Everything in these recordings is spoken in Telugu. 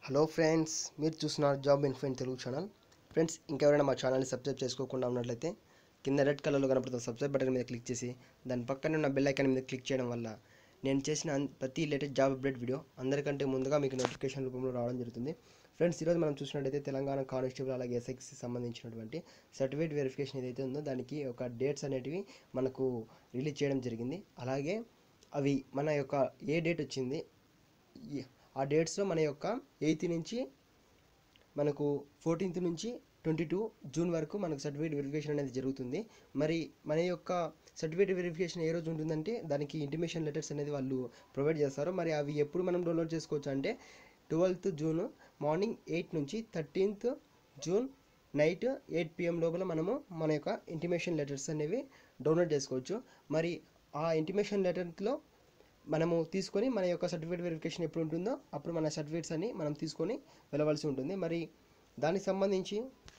హలో ఫ్రెండ్స్ మీరు చూస్తున్నారు job info in Telugu channel friends ఇంకెవరైనా మా ఛానల్ని సబ్స్క్రైబ్ చేసుకోకుండా ఉన్నట్లయితే కింద రెడ్ కలర్లో కనపడుతున్న సబ్స్క్రైబ్ బటన్ మీద క్లిక్ చేసి దాని పక్కన ఉన్న బెల్ ఐకాన్ మీద క్లిక్ చేయడం వల్ల నేను చేసిన అన్- ప్రతి లేటెస్ట్ జాబ్ అప్డేట్ వీడియో అందరికంటే ముందుగా మీకు నోటిఫికేషన్ రూపంలో రావడం జరుగుతుంది ఫ్రెండ్స్ ఈరోజు మనం చూసినట్టయితే తెలంగాణ కానిస్టేబుల్ అలాగే ఎస్ఎక్సి సంబంధించినటువంటి సర్టిఫికేట్ వెరిఫికేషన్ ఏదైతే ఉందో దానికి ఒక డేట్స్ అనేటివి మనకు రిలీజ్ చేయడం జరిగింది అలాగే అవి మన యొక్క ఏ డేట్ వచ్చింది ఈ- ఆ డేట్స్లో మన యొక్క ఎయిత్ నుంచి మనకు ఫోర్టీన్త్ నుంచి ట్వంటీ టూ జూన్ వరకు మనకు సర్టిఫికేట్ వెరిఫికేషన్ అనేది జరుగుతుంది మరి మన యొక్క సర్టిఫికేట్ వెరిఫికేషన్ ఏ రోజు ఉంటుందంటే దానికి ఇంటిమేషన్ లెటర్స్ అనేది వాళ్ళు ప్రొవైడ్ చేస్తారు మరి అవి ఎప్పుడు మనం డౌన్లోడ్ చేసుకోవచ్చు అంటే ట్వెల్త్ జూన్ మార్నింగ్ ఎయిట్ నుంచి thirteenth June night eight PM లోపల మనము మన యొక్క ఇంటిమేషన్ లెటర్స్ అనేవి డౌన్లోడ్ చేసుకోవచ్చు మరి ఆ ఇంటిమేషన్ లెటర్లో మనము తీసుకొని మన యొక్క సర్టిఫికేట్ వెరిఫికేషన్ ఎప్పుడు ఉంటుందో అప్పుడు మన సర్టిఫికేట్స్ అన్ని మనం తీసుకొని వెళ్ళవలసి ఉంటుంది మరి దానికి సంబంధించి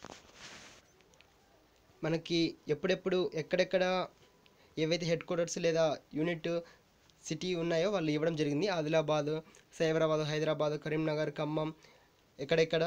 మనకి ఎప్పుడెప్పుడు ఎక్కడెక్కడ ఏవైతే హెడ్ క్వార్టర్స్ లేదా యూనిట్ సిటీ ఉన్నాయో వాళ్ళు ఇవ్వడం జరిగింది ఆదిలాబాద్ సైబరాబాద్ హైదరాబాద్ కరీంనగర్ ఖమ్మం ఎక్కడెక్కడ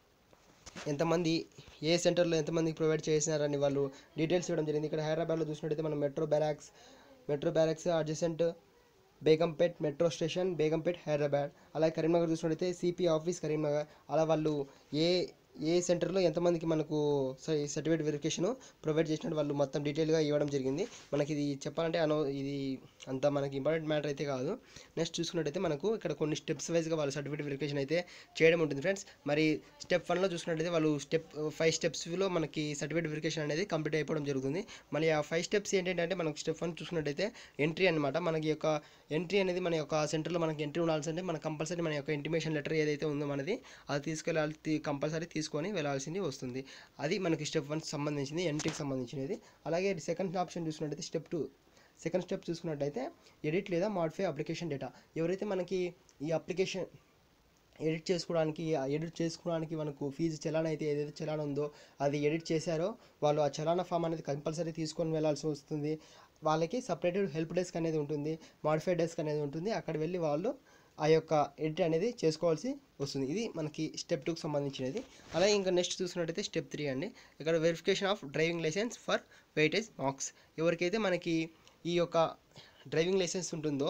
ఎంతమంది ఏ సెంటర్లో ఎంతమందికి ప్రొవైడ్ చేసినారని వాళ్ళు డీటెయిల్స్ ఇవ్వడం జరిగింది ఇక్కడ హైదరాబాద్లో చూసినట్టయితే మనం metro barracks metro barracks adjacent Begumpet metro station Begumpet Hyderabad అలాగే కరీంనగర్ చూసినట్టయితే సిపి ఆఫీస్ కరీంనగర్ అలా వాళ్ళు ఏ ఏ సెంటర్లో ఎంతమందికి మనకు సర్టిఫికేట్ వెరిఫికేషన్ ప్రొవైడ్ చేసినట్టు వాళ్ళు మొత్తం డీటెయిల్గా ఇవ్వడం జరిగింది మనకి ఇది చెప్పాలంటే అనో ఇది అంత మనకి ఇంపార్టెంట్ మ్యాటర్ అయితే కాదు నెక్స్ట్ చూసుకున్నట్టయితే మనకు ఇక్కడ కొన్ని స్టెప్స్ వైజ్గా వాళ్ళు సర్టిఫికేట్ వెరిఫికేషన్ అయితే చేయడం ఉంటుంది ఫ్రెండ్స్ మరి స్టెప్ వన్లో చూసుకున్నట్టయితే వాళ్ళు స్టెప్ ఫైవ్ స్టెప్స్లో మనకి సర్టిఫికేట్ వెరిఫికేషన్ అనేది కంప్లీట్ అయిపోవడం జరుగుతుంది మళ్ళీ ఆ ఫైవ్ స్టెప్స్ ఏంటంటే మనకు స్టెప్ వన్ చూసుకున్నట్టయితే ఎంట్రీ అనమాట మనకి యొక్క ఎంట్రీ అనేది మన యొక్క సెంటర్లో మనకి ఎంట్రీ ఉండాల్సి అంటే మన కంపల్సరీ మన యొక్క ఇంటిమేషన్ లెటర్ ఏదైతే ఉందో మనది అది తీసుకెళ్ళాలి కంపల్సరీ తీసుకొని వెళ్ళాల్సింది వస్తుంది అది మనకి స్టెప్ వన్ సంబంధించింది ఎంట్రీకి సంబంధించినది అలాగే సెకండ్ ఆప్షన్ చూసుకున్నట్టయితే స్టెప్ టూ సెకండ్ స్టెప్ చూసుకున్నట్టయితే ఎడిట్ లేదా మాడిఫై అప్లికేషన్ డేటా ఎవరైతే మనకి ఈ అప్లికేషన్ ఎడిట్ చేసుకోవడానికి ఆ ఎడిట్ చేసుకోవడానికి మనకు ఫీజు చలాన్ అయితే ఏదైతే చలాన్ ఉందో అది ఎడిట్ చేశారో వాళ్ళు ఆ చలానా ఫామ్ అనేది కంపల్సరీ తీసుకొని వెళ్ళాల్సి వస్తుంది వాళ్ళకి సపరేటెడ్ హెల్ప్ డెస్క్ అనేది ఉంటుంది మాడిఫై డెస్క్ అనేది ఉంటుంది అక్కడ వెళ్ళి వాళ్ళు ఆ యొక్క ఎడిట్ అనేది చేసుకోవాల్సి వస్తుంది ఇది మనకి స్టెప్ టూకి సంబంధించినది అలాగే ఇంకా నెక్స్ట్ చూసుకున్నట్టయితే స్టెప్ త్రీ అండి ఇక్కడ verification of driving licence for weightage marks ఎవరికైతే మనకి ఈ యొక్క డ్రైవింగ్ లైసెన్స్ ఉంటుందో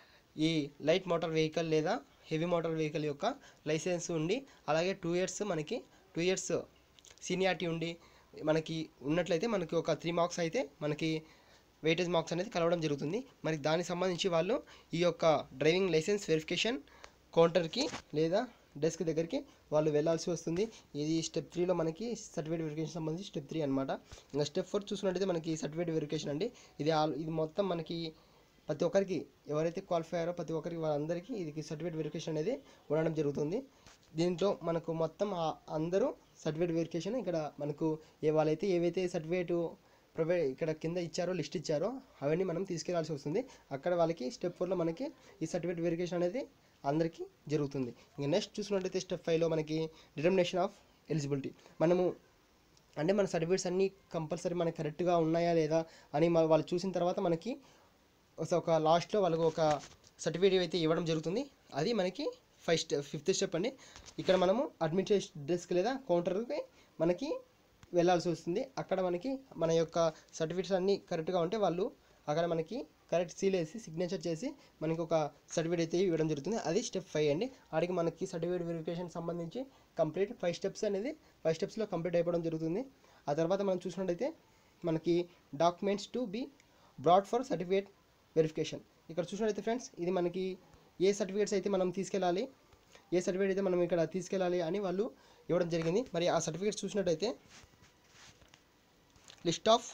ఈ లైట్ మోటార్ వెహికల్ లేదా హెవీ మోటార్ వెహికల్ యొక్క లైసెన్స్ ఉండి అలాగే టూ ఇయర్స్ మనకి టూ ఇయర్స్ సీనియారిటీ ఉండి మనకి ఉన్నట్లయితే మనకి ఒక త్రీ మార్క్స్ అయితే మనకి వెయిటేజ్ మార్క్స్ అనేది కలవడం జరుగుతుంది మరి దానికి సంబంధించి వాళ్ళు ఈ యొక్క డ్రైవింగ్ లైసెన్స్ వెరిఫికేషన్ కౌంటర్కి లేదా డెస్క్ దగ్గరికి వాళ్ళు వెళ్ళాల్సి వస్తుంది ఇది స్టెప్ త్రీలో మనకి సర్టిఫికేట్ వెరిఫికేషన్ సంబంధించి స్టెప్ త్రీ అనమాట ఇంకా స్టెప్ ఫోర్ చూసుకున్నట్టయితే మనకి సర్టిఫికేట్ వెరిఫికేషన్ అండి ఇది ఆల్ ఇది మొత్తం మనకి ప్రతి ఒక్కరికి ఎవరైతే క్వాలిఫై అయ్యారో ప్రతి ఒక్కరికి వాళ్ళందరికీ ఇది సర్టిఫికేట్ వెరిఫికేషన్ అనేది ఉండడం జరుగుతుంది దీంట్లో మనకు మొత్తం ఆ- అందరూ సర్టిఫికేట్ వెరిఫికేషన్ ఇక్కడ మనకు ఏ వాళ్ళైతే ఏవైతే సర్టిఫికేట్ ప్రొవైడ్ ఇక్కడ కింద ఇచ్చారో లిస్ట్ ఇచ్చారో అవన్నీ మనం తీసుకెళ్లాల్సి వస్తుంది అక్కడ వాళ్ళకి స్టెప్ ఫోర్లో మనకి ఈ సర్టిఫికేట్ వెరిఫికేషన్ అనేది అందరికీ జరుగుతుంది ఇంకా నెక్స్ట్ చూసినట్టయితే స్టెప్ ఫైవ్లో మనకి డిటర్మినేషన్ ఆఫ్ ఎలిజిబిలిటీ మనము అంటే మన సర్టిఫికేట్స్ అన్నీ కంపల్సరీ మనకి కరెక్ట్గా ఉన్నాయా లేదా అని మన వాళ్ళు చూసిన తర్వాత మనకి ఒక- ఒక లాస్ట్లో వాళ్ళకు ఒక సర్టిఫికేట్ అయితే ఇవ్వడం జరుగుతుంది అది మనకి ఫైవ్ స్టెప్ ఫిఫ్త్ స్టెప్ అండి ఇక్కడ మనము అడ్మినిస్ట్రేషన్ డెస్క్ లేదా కౌంటర్కి మనకి వెళ్ళాల్సి వస్తుంది అక్కడ మనకి మన యొక్క సర్టిఫికేట్స్ అన్నీ కరెక్ట్గా ఉంటే వాళ్ళు అక్కడ మనకి కరెక్ట్ సీల్ వేసి సిగ్నేచర్ చేసి మనకి ఒక సర్టిఫికేట్ అయితే ఇవ్వడం జరుగుతుంది అది స్టెప్ ఫైవ్ అండి ఆడికి మనకి సర్టిఫికేట్ వెరిఫికేషన్ సంబంధించి కంప్లీట్ ఫైవ్ స్టెప్స్ అనేది ఫైవ్ స్టెప్స్లో కంప్లీట్ అయిపోవడం జరుగుతుంది ఆ తర్వాత మనం చూసినట్టయితే మనకి documents to be brought for certificate verification ఇక్కడ చూసినట్టయితే ఫ్రెండ్స్ ఇది మనకి ఏ సర్టిఫికేట్స్ అయితే మనం తీసుకెళ్ళాలి ఏ సర్టిఫికేట్ అయితే మనం ఇక్కడ తీసుకెళ్ళాలి అని వాళ్ళు ఇవ్వడం జరిగింది మరి ఆ సర్టిఫికేట్స్ చూసినట్టయితే list of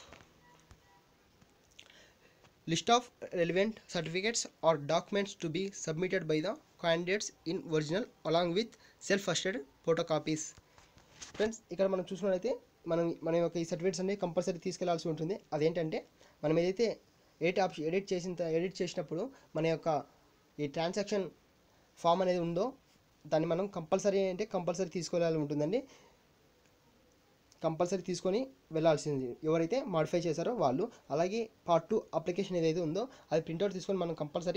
list of relevant certificates or documents to be submitted by the candidates in original along with self attested photocopies friends ఇక్కడ మనం చూసినట్లయితే మనం మన యొక్క ఈ సర్టిఫికేట్స్ అనేవి కంపల్సరీ తీసుకెళ్లాల్సి ఉంటుంది అదేంటంటే మనం ఏదైతే ఎడిట్ ఆప్షన్ ఎడిట్ చేసిన త- ఎడిట్ చేసినప్పుడు మన యొక్క ఈ ట్రాన్సాక్షన్ ఫామ్ అనేది ఉందో దాన్ని మనం కంపల్సరీ అంటే కంపల్సరీ తీసుకోవాలి ఉంటుందండి కంపల్సరీ తీసుకొని వెళ్ళాల్సింది ఎవరైతే మాడిఫై చేశారో వాళ్ళు అలాగే పార్ట్ టూ అప్లికేషన్ ఏదైతే ఉందో అది ప్రింట్అవుట్ తీసుకొని మనం కంపల్సరీ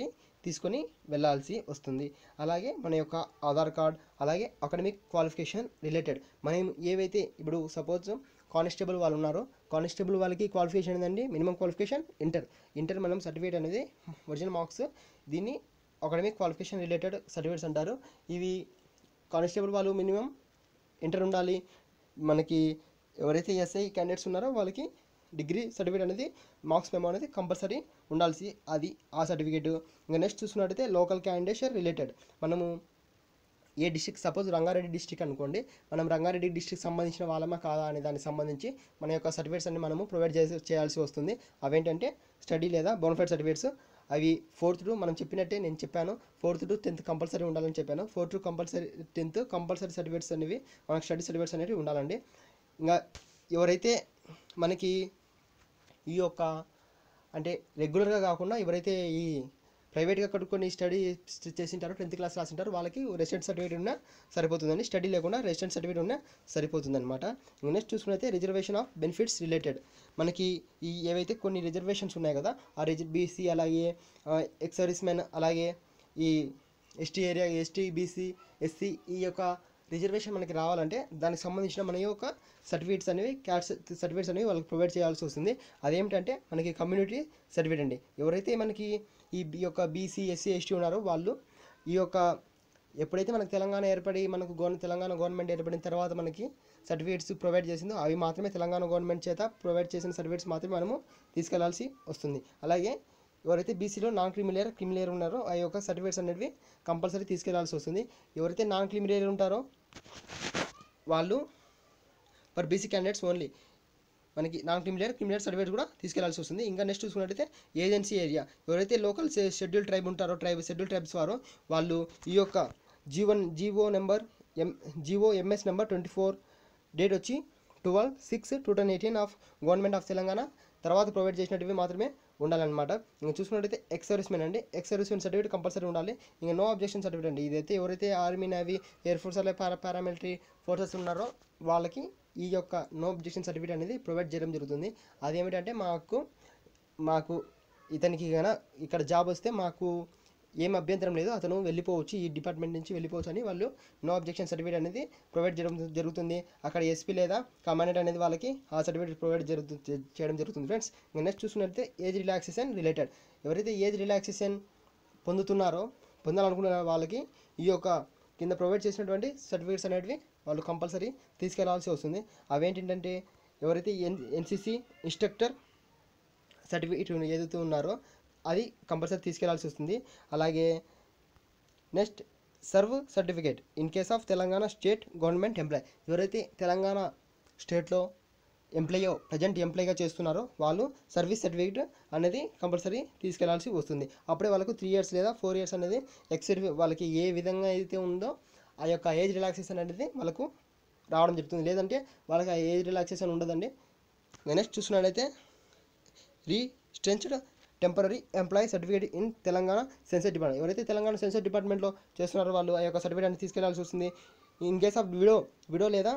తీసుకొని వెళ్ళాల్సి వస్తుంది అలాగే మన యొక్క ఆధార్ కార్డ్ అలాగే అకాడమిక్ క్వాలిఫికేషన్ రిలేటెడ్ మనం ఏవైతే ఇప్పుడు సపోజ్ కానిస్టేబుల్ వాళ్ళు ఉన్నారో కానిస్టేబుల్ వాళ్ళకి క్వాలిఫికేషన్ ఏంటండి మినిమం క్వాలిఫికేషన్ ఇంటర్ ఇంటర్ మనం సర్టిఫికేట్ అనేది ఒరిజినల్ మార్క్స్ దీన్ని అకాడమిక్ క్వాలిఫికేషన్ రిలేటెడ్ సర్టిఫికేట్స్ అంటారు ఇవి కానిస్టేబుల్ వాళ్ళు మినిమం ఇంటర్ ఉండాలి మనకి ఎవరైతే ఎస్ఐ క్యాండిడేట్స్ ఉన్నారో వాళ్ళకి డిగ్రీ సర్టిఫికేట్ అనేది మార్క్స్ మెమో అనేది కంపల్సరీ ఉండాల్సి అది ఆ సర్టిఫికేట్ ఇంకా నెక్స్ట్ చూసుకున్నట్టయితే లోకల్ క్యాండిడేట్ రిలేటెడ్ మనము ఏ డిస్టిక్ సపోజ్ రంగారెడ్డి డిస్టిక్ అనుకోండి మనం రంగారెడ్డి డిస్టిక్ సంబంధించిన వాళ్ళమా కాదా అనే దానికి సంబంధించి మన యొక్క సర్టిఫికేట్స్ అన్ని మనము ప్రొవైడ్ చేసి చేయాల్సి వస్తుంది అవేంటంటే స్టడీ లేదా బోనఫైడ్ సర్టిఫికేట్స్ అవి ఫోర్త్ టు మనం చెప్పినట్టే నేను చెప్పాను ఫోర్త్ టు టెన్త్ కంపల్సరీ ఉండాలని చెప్పాను fourth to compulsory tenth compulsory certificates అనేవి మనకు స్టడీ సర్టిఫికేట్స్ అనేవి ఉండాలండి ఇంకా ఎవరైతే మనకి ఈ యొక్క అంటే రెగ్యులర్గా కాకుండా ఎవరైతే ఈ ప్రైవేట్గా కట్టుకొని స్టడీ చేసింటారో టెన్త్ క్లాస్ రాసింటారో వాళ్ళకి రెసిడెంట్ సర్టిఫికేట్ ఉన్నా సరిపోతుందండి స్టడీ లేకుండా రెసిడెంట్ సర్టిఫికేట్ ఉన్నా సరిపోతుంది అనమాట నెక్స్ట్ చూసుకున్నైతే రిజర్వేషన్ ఆఫ్ బెనిఫిట్స్ రిలేటెడ్ మనకి ఈ ఏవైతే కొన్ని రిజర్వేషన్స్ ఉన్నాయి కదా ఆ రిజర్ బీసీ అలాగే ఎక్స్ సర్వీస్ మెన్ అలాగే ఈ ST area ST BC SC ఈ యొక్క రిజర్వేషన్ మనకి రావాలంటే దానికి సంబంధించిన మన యొక్క సర్టిఫికేట్స్ అనేవి క్యాస్ట్ సర్టిఫికేట్స్ అనేవి వాళ్ళకి ప్రొవైడ్ చేయాల్సి వస్తుంది అదేమిటంటే మనకి కమ్యూనిటీ సర్టిఫికేట్ అండి ఎవరైతే మనకి ఈ బి- యొక్క బీసీ ఎస్సీ ఎస్టీ ఉన్నారో వాళ్ళు ఈ యొక్క ఎప్పుడైతే మనకు తెలంగాణ ఏర్పడి మనకు గవర్న తెలంగాణ గవర్నమెంట్ ఏర్పడిన తర్వాత మనకి సర్టిఫికేట్స్ ప్రొవైడ్ చేసిందో అవి మాత్రమే తెలంగాణ గవర్నమెంట్ చేత ప్రొవైడ్ చేసిన సర్టిఫికేట్స్ మాత్రమే మనము తీసుకెళ్లాల్సి వస్తుంది అలాగే ఎవరైతే బీసీలో నాన్ క్రిమిలేయర్ క్రిమిలేయర్ ఉన్నారో ఆ యొక్క సర్టిఫికేట్స్ అనేవి కంపల్సరీ తీసుకెళ్లాల్సి వస్తుంది ఎవరైతే నాన్ క్రిమిలేయర్ ఉంటారో వాళ్ళు ఫర్ బీసీ క్యాండిడేట్స్ ఓన్లీ మనకి నాన్ క్రిమిలేయర్ క్రిమిలేయర్ సర్టిఫికేట్ కూడా తీసుకెళ్లాల్సి వస్తుంది ఇంకా నెక్స్ట్ చూసుకున్నట్టయితే ఏజెన్సీ ఏరియా ఎవరైతే లోకల్ షెడ్యూల్ ట్రైబ్ ఉంటారో ట్రైబ్ షెడ్యూల్ ట్రైబ్స్ వారో వాళ్ళు ఈ యొక్క జీవన్ GO number M GO MS number twenty four date వచ్చి twelve six two thousand eighteen of government of Telangana తర్వాత ప్రొవైడ్ చేసినట్టువి మాత్రమే ఉండాలన్నమాట ఇంకా చూసుకున్నట్టయితే ఎక్స్ సర్వీస్ మెన్ అండి ex servicemen certificate compulsory ఉండాలి ఇంకా నో అబ్జెక్షన్ సర్టిఫికేట్ అండి ఇదైతే ఎవరైతే ఆర్మీ నేవీ ఎయిర్ ఫోర్స్ అలాగే పారా పారామిలిటరీ ఫోర్సెస్ ఉన్నారో వాళ్ళకి ఈ యొక్క నో అబ్జెక్షన్ సర్టిఫికేట్ అనేది ప్రొవైడ్ చేయడం జరుగుతుంది అదేమిటంటే మాకు మాకు ఇతనికి గన ఇక్కడ జాబ్ వస్తే మాకు ఏం అభ్యంతరం లేదు అతను వెళ్ళిపోవచ్చు ఈ డిపార్ట్మెంట్ నుంచి వెళ్ళిపోవచ్చు అని వాళ్ళు నో అబ్జెక్షన్ సర్టిఫికేట్ అనేది ప్రొవైడ్ చేయడం జరుగుతుంది అక్కడ ఎస్పీ లేదా కమాండెంట్ అనేది వాళ్ళకి ఆ సర్టిఫికేట్ ప్రొవైడ్ జరుగుతు చేయడం జరుగుతుంది ఫ్రెండ్స్ నెక్స్ట్ చూసుకున్నట్లయితే ఏజ్ రిలాక్సేషన్ రిలేటెడ్ ఎవరైతే ఏజ్ రిలాక్సేషన్ పొందుతున్నారో పొందాలనుకున్న వాళ్ళకి ఈ యొక్క కింద ప్రొవైడ్ చేసినటువంటి సర్టిఫికేట్స్ అనేటివి వాళ్ళు కంపల్సరీ తీసుకెళ్లాల్సి వస్తుంది అవేంటంటే ఎవరైతే ఎన్ ఎన్సీసీ ఇన్స్ట్రక్టర్ సర్టిఫికేట్ ఏదైతే ఉన్నారో అది కంపల్సరీ తీసుకెళ్లాల్సి వస్తుంది అలాగే next serve certificate in case of Telangana state government employee ఎవరైతే తెలంగాణ స్టేట్లో ఎంప్లాయో ప్రజెంట్ ఎంప్లాయ్గా చేస్తున్నారో వాళ్ళు సర్వీస్ సర్టిఫికేట్ అనేది కంపల్సరీ తీసుకెళ్లాల్సి వస్తుంది అప్పుడే వాళ్ళకు త్రీ ఇయర్స్ లేదా ఫోర్ ఇయర్స్ అనేది ఎక్స్ వాళ్ళకి ఏ విధంగా అయితే ఉందో ఆ యొక్క ఏజ్ రిలాక్సేషన్ అనేది వాళ్ళకు రావడం జరుగుతుంది లేదంటే వాళ్ళకి ఆ ఏజ్ రిలాక్సేషన్ ఉండదండి నెక్స్ట్ చూసుకున్నట్లయితే retrenched temporary employee certificate in Telangana census department ఎవరైతే తెలంగాణ సెన్సర్ డిపార్ట్మెంట్లో చేస్తున్నారో వాళ్ళు ఆ యొక్క సర్టిఫికేట్ అనేది తీసుకెళ్లాల్సి వస్తుంది in case of widow widow లేదా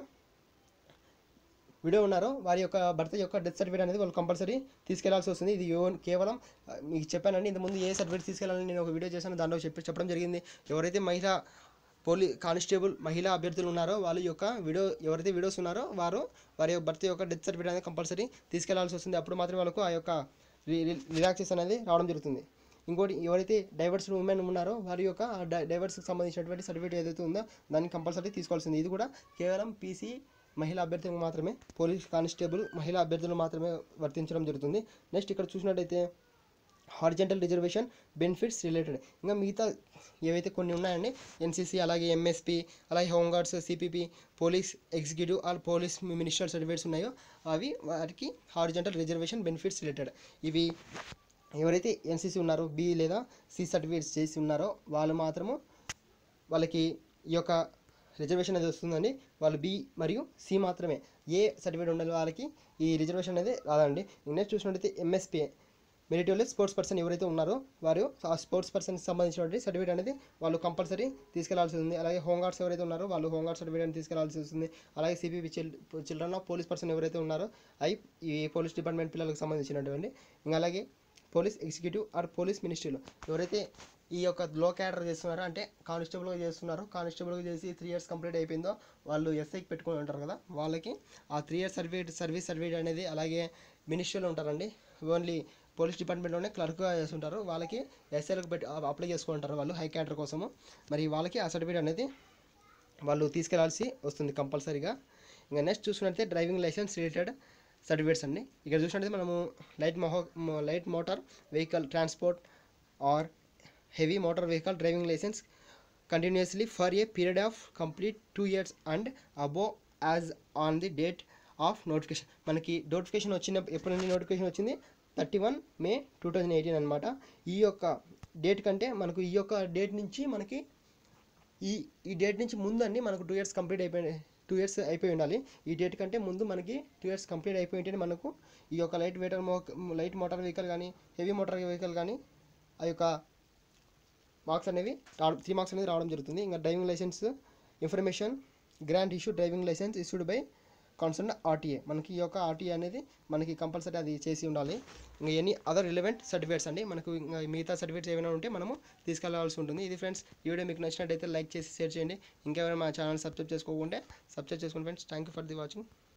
విడో ఉన్నారో వారి యొక్క భర్త యొక్క డెత్ సర్టిఫికేట్ అనేది వాళ్ళు కంపల్సరీ తీసుకెళ్లాల్సి వస్తుంది ఇది ఓన్- కేవలం ఆ, మీకు చెప్పానండి ఇంతకుముందు ఏ సర్టిఫికేట్ తీసుకెళ్ళాలని నేను ఒక వీడియో చేశాను దాంట్లో చెప్పి చెప్పడం జరిగింది ఎవరైతే మహిళా పోలీ కానిస్టేబుల్ మహిళా అభ్యర్థులు ఉన్నారో వాళ్ళ యొక్క వీడియో ఎవరైతే వీడియోస్ ఉన్నారో వారు వారి యొక్క భర్త యొక్క డెత్ సర్టిఫికేట్ అనేది కంపల్సరీ తీసుకెళ్లాల్సి వస్తుంది అప్పుడు మాత్రమే వాళ్ళకు ఆ యొక్క రిలాక్సేషన్ అనేది రావడం జరుగుతుంది ఇంకోటి ఎవరైతే డైవర్స్ ఉమెన్ ఉన్నారో వారి యొక్క డైవర్స్కి సంబంధించినటువంటి సర్టిఫికేట్ ఏదైతే ఉందో దాన్ని కంపల్సరీ తీసుకోవాల్సింది ఇది కూడా కేవలం పీసీ మహిళా అభ్యర్థులకు మాత్రమే పోలీస్ కానిస్టేబుల్ మహిళా అభ్యర్థులు మాత్రమే వర్తించడం జరుగుతుంది నెక్స్ట్ ఇక్కడ చూసినట్టయితే హార్జెంటల్ రిజర్వేషన్ బెనిఫిట్స్ రిలేటెడ్ ఇంకా మిగతా ఏవైతే కొన్ని ఉన్నాయండి ఎన్సీసీ అలాగే ఎంఎస్పి అలాగే home guards CPP police executive all police minister certificates ఉన్నాయో అవి వారికి హార్జెంటల్ రిజర్వేషన్ బెనిఫిట్స్ రిలేటెడ్ ఇవి ఎవరైతే ఎన్సీసీ ఉన్నారో బి లేదా సి సర్టిఫికేట్స్ చేసి ఉన్నారో వాళ్ళు మాత్రము వాళ్ళకి ఈ యొక్క రిజర్వేషన్ అనేది వస్తుందండి వాళ్ళు బి మరియు సి మాత్రమే ఏ సర్టిఫికేట్ ఉండాలి వాళ్ళకి ఈ రిజర్వేషన్ అనేది రాదండి నెక్స్ట్ చూసినట్టయితే ఎంఎస్పి మెరిటోరియల్ స్పోర్ట్స్ పర్సన్ ఎవరైతే ఉన్నారో వారు ఆ స్పోర్ట్స్ పర్సన్కి సంబంధించినటువంటి సర్టిఫికేట్ అనేది వాళ్ళు కంపల్సరీ తీసుకెళ్లాల్సి ఉంది అలాగే హోంగార్డ్స్ ఎవరైతే ఉన్నారో వాళ్ళు హోంగార్డ్ సర్టిఫికేట్ తీసుకెళ్లాల్సి వస్తుంది అలాగే సిపిపి చిల్ చిల్డ్రన్ ఆఫ్ పోలీస్ పర్సన్ ఎవరైతే ఉన్నారో అవి ఈ పోలీస్ డిపార్ట్మెంట్ పిల్లలకు సంబంధించినటువంటి ఇంకా అలాగే పోలీస్ ఎగ్జిక్యూటివ్ ఆర్ పోలీస్ మినిస్ట్రీలో ఎవరైతే ఈ యొక్క లో క్యాడర్ చేస్తున్నారు అంటే కానిస్టేబుల్గా చేస్తున్నారు కానిస్టేబుల్గా చేసి త్రీ ఇయర్స్ కంప్లీట్ అయిపోయిందో వాళ్ళు ఎస్ఐకి పెట్టుకొని ఉంటారు కదా వాళ్ళకి ఆ three years service service service అనేది అలాగే మినిస్ట్రీలో ఉంటారండి ఓన్లీ పోలీస్ డిపార్ట్మెంట్లోనే క్లర్క్గా చేస్తుంటారు వాళ్ళకి ఎస్ఐలకు పెట్టి అప్లై చేసుకుంటారు వాళ్ళు హై క్యాడర్ కోసము మరి వాళ్ళకి ఆ సర్టిఫికేట్ అనేది వాళ్ళు తీసుకెళ్లాల్సి వస్తుంది కంపల్సరీగా ఇంకా నెక్స్ట్ చూసుకున్నట్లయితే డ్రైవింగ్ లైసెన్స్ రిలేటెడ్ సర్టిఫికేట్స్ అండి ఇక్కడ చూసినట్లయితే మనము లైట్ మోహో light motor vehicle transport or heavy motor vehicle driving licence continuously for a period of complete two years and above as on the date of notification మనకి నోటిఫికేషన్ వచ్చిన ఎప్పుడు నుండి నోటిఫికేషన్ వచ్చింది thirty one May two thousand eighteen అనమాట ఈ యొక్క డేట్ కంటే మనకు ఈ యొక్క డేట్ నుంచి మనకి ఈ ఈ డేట్ నుంచి ముందండి మనకు టూ ఇయర్స్ కంప్లీట్ అయిపోయి టూ ఇయర్స్ అయిపోయి ఉండాలి ఈ డేట్ కంటే ముందు మనకి టూ ఇయర్స్ కంప్లీట్ అయిపోయి ఉంటేనే మనకు ఈ యొక్క లైట్ వెయిటర్ మో లైట్ మోటార్ వెహికల్ కానీ హెవీ మోటార్ వెహికల్ కానీ ఆ యొక్క మార్క్స్ అనేవి రావడం త్రీ మార్క్స్ అనేది రావడం జరుగుతుంది ఇంకా driving licence information grant issue driving licence issued by concern RTA మనకి ఈ యొక్క ఆర్టీఏ అనేది మనకి కంపల్సరీ అది చేసి ఉండాలి ఇంకా ఎనీ అదర్ రిలవెంట్ సర్టిఫికేట్స్ అండి మనకు ఇంకా మిగతా సర్టిఫికేట్స్ ఏమైనా ఉంటే మనము తీసుకెళ్లాల్సి ఉంటుంది ఇది ఫ్రెండ్స్ ఈ వీడియో మీకు నచ్చినట్టయితే లైక్ చేసి షేర్ చేయండి ఇంకెవరైనా మా ఛానల్ సబ్స్క్రైబ్ చేసుకోకుంటే సబ్స్క్రైబ్ చేసుకోండి friends thank you for the watching